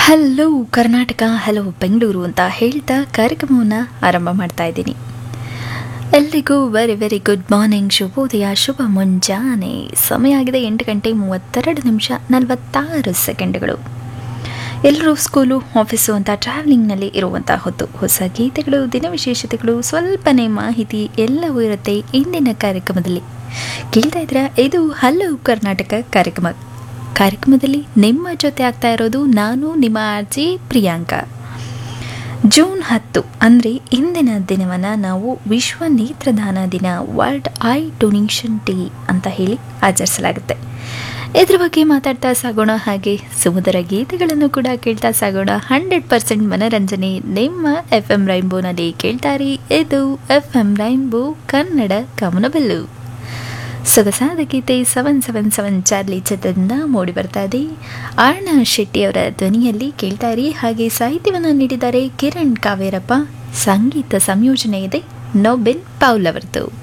hello Karnataka hello Bengaluru ಅಂತ ಹೇಳ್ತಾ ಕಾರ್ಯಕ್ರಮವನ್ನು ಆರಂಭ ಮಾಡ್ತಾ ಇದ್ದೀನಿ ಎಲ್ರಿಗೂ ವೆರಿ ವೆರಿ ಗುಡ್ ಮಾರ್ನಿಂಗ್ ಶುಭೋದಯ ಶುಭ ಮುಂಜಾನೆ ಸಮಯ ಆಗಿದೆ ಎಂಟು ಗಂಟೆ ಮೂವತ್ತೆರಡು ನಿಮಿಷ ನಲವತ್ತಾರು ಸೆಕೆಂಡ್ಗಳು ಎಲ್ಲರೂ ಸ್ಕೂಲು ಆಫೀಸು ಅಂತ ಟ್ರಾವೆಲಿಂಗ್ನಲ್ಲಿ ಇರುವಂಥ ಹೊತ್ತು ಹೊಸ ಗೀತೆಗಳು ದಿನ ವಿಶೇಷತೆಗಳು ಸ್ವಲ್ಪನೇ ಮಾಹಿತಿ ಎಲ್ಲವೂ ಇರುತ್ತೆ ಇಂದಿನ ಕಾರ್ಯಕ್ರಮದಲ್ಲಿ ಕೇಳ್ತಾ ಇದ್ರ ಇದು ಹಲೋ ಕರ್ನಾಟಕ ಕಾರ್ಯಕ್ರಮ ಕಾರ್ಯಕ್ರಮದಲ್ಲಿ ನಿಮ್ಮ ಜೊತೆ ಆಗ್ತಾ ಇರೋದು ನಾನು ನಿಮ್ಮ ಆರ್ಜಿ ಪ್ರಿಯಾಂಕಾ ಜೂನ್ ಹತ್ತು ಅಂದರೆ ಇಂದಿನ ದಿನವನ್ನು ನಾವು ವಿಶ್ವ ನೇತ್ರದಾನ ದಿನ ವರ್ಲ್ಡ್ ಐ ಡೊನೇಷನ್ ಡೇ ಅಂತ ಹೇಳಿ ಆಚರಿಸಲಾಗುತ್ತೆ ಇದ್ರ ಬಗ್ಗೆ ಮಾತಾಡ್ತಾ ಸಾಗೋಣ ಹಾಗೆ ಸುಮಧುರ ಗೀತೆಗಳನ್ನು ಕೂಡ ಕೇಳ್ತಾ ಸಾಗೋಣ ಹಂಡ್ರೆಡ್ ಪರ್ಸೆಂಟ್ ಮನರಂಜನೆ ನಿಮ್ಮ ಎಫ್ ಎಂ ರೈನ್ಬೋನಲ್ಲಿ ಕೇಳ್ತಾರಿ ಇದು ಎಫ್ ಎಂ ರೈನ್ಬೋ ಕನ್ನಡ ಕಮನಬೆಲ್ಲು ಸೊಗಸಾದ ಗೀತೆ ಸೆವೆನ್ ಸೆವೆನ್ ಸೆವೆನ್ ಚಾರ್ಲಿ ಚಿತ್ರದಿಂದ ಮೂಡಿ ಬರ್ತಾ ಇದೆ ಆರ್ಣ ಶೆಟ್ಟಿಯವರ ಧ್ವನಿಯಲ್ಲಿ ಕೇಳ್ತಾರಿ ಹಾಗೆ ಸಾಹಿತ್ಯವನ್ನು ನೀಡಿದ್ದಾರೆ ಕಿರಣ್ ಕಾವೇರಪ್ಪ ಸಂಗೀತ ಸಂಯೋಜನೆ ಇದೆ ನೊಬೆನ್ ಪೌಲ್ ಅವರದು